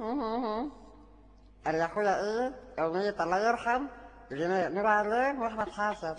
قال يا اخويا ايه اغنية الله يرحم جينا نور عليه واحمد حسن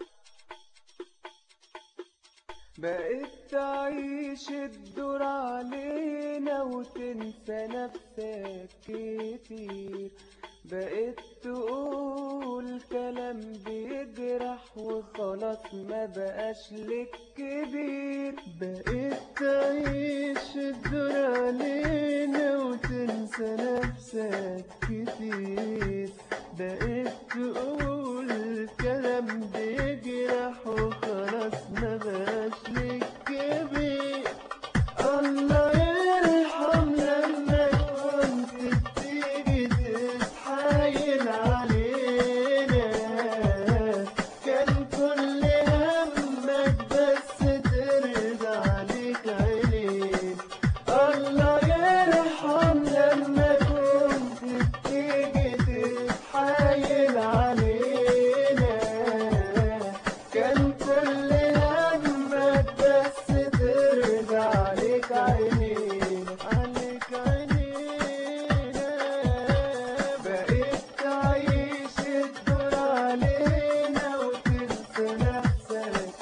بقيت تعيش الدور علينا وتنسى نفسك كتير بقيت تقول كلام بيجرح وخلاص ما بقاش لك كبير بقيت تعيش الدور علينا وتنسى نفسك كتير بقيت تقول كلام بيجرح وخلاص ما بقاش لك كبير الله يرحم لما كنت بتيجي تتحايل علينا كان كل همك بس ترضى عليك عينين الله يرحم لما كنت بتيجي تتحايل علينا كان كل همك بس ترضى عليك عينين عليك عينينا بقيت تعيش الدور علينا وتنسى نفسك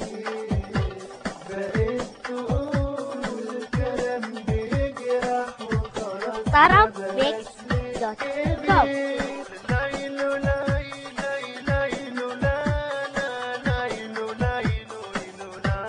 بقيت تقول كلام بيجرح وخلاص طرب ما ميكس بقاش دوت لك كوم. كبير. ليلو لاي لاي ليلو لا لا ليلو ليلو ليلو لا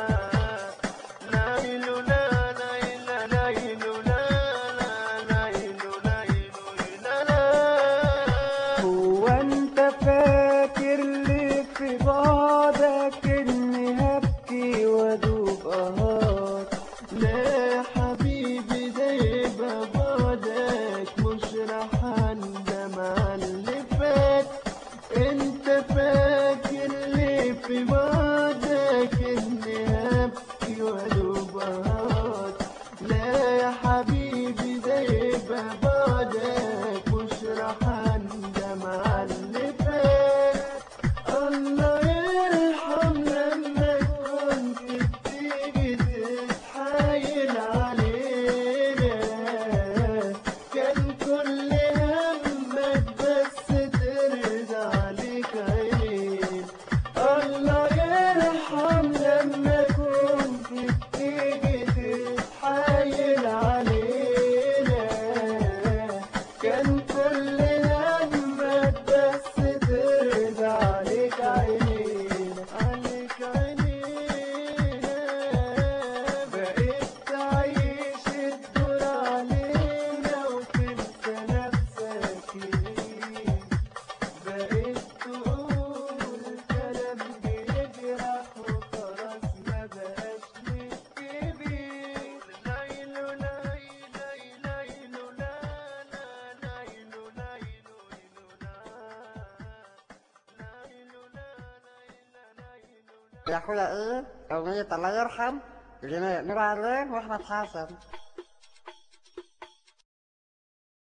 ليلو لا ليلا ليلو لا لا ليلو ليلو لا لا هو انت فاكر ليه في بعدك اني هبكي وادوب اهات لا يا حبيبي ده يبقى بعدك مش راح اندم على اللي فات انت فاكر ليه في بعدك اني هبكي وادوب اهات لا يا حبيبي ده يبقى بعدك مش راح اندم على اللي فات الله يرحم لما كنت بتيجي تتحايل علينا كان كل همك بس ترضى عليك عينين الله يرحم لما كنت بتيجي تتحايل علينا كان كل همك بس ترضى عليك عينين عليك عينينا بقيت تعيش الدور علينا وتنسى نفسك بقيت تقول كلام بيجرح وخلاص ما بقاش ليك كبير ليلو لاي لاي ليلو لا لا ليلو ليلو ليلو لا ليلو لا ليلا ليلو لا يا اخويا ايه اغنية الله يرحم جينا نور عليه واحمد حسن